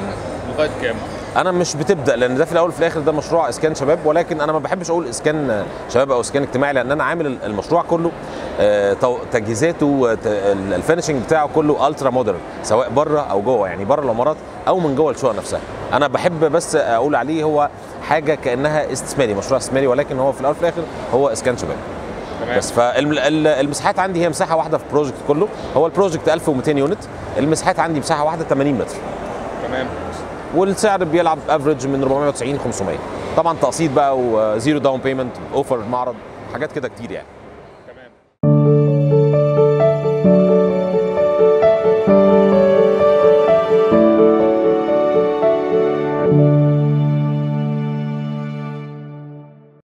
لغايه كام؟ انا مش بتبدا لان ده في الاول وفي الاخر ده مشروع اسكان شباب ولكن انا ما بحبش اقول اسكان شباب او اسكان اجتماعي لان انا عامل المشروع كله آه، تو- تجهيزاته ت- الفينشنج بتاعه كله الترا مودرن سواء بره او جوه يعني بره العمارات او من جوه الشقق نفسها انا بحب بس اقول عليه هو حاجه كانها استثماري مشروع استثماري ولكن هو في الاول وفي الاخر هو اسكان شباب تمام بس فالمساحات عندي هي مساحه واحده في البروجكت كله هو البروجكت 1200 يونت المساحات عندي مساحه واحده 80 متر تمام والسعر بيلعب افريج من 490 500 طبعا تقسيط بقى وزيرو داون بيمنت اوفر معرض حاجات كده كتير يعني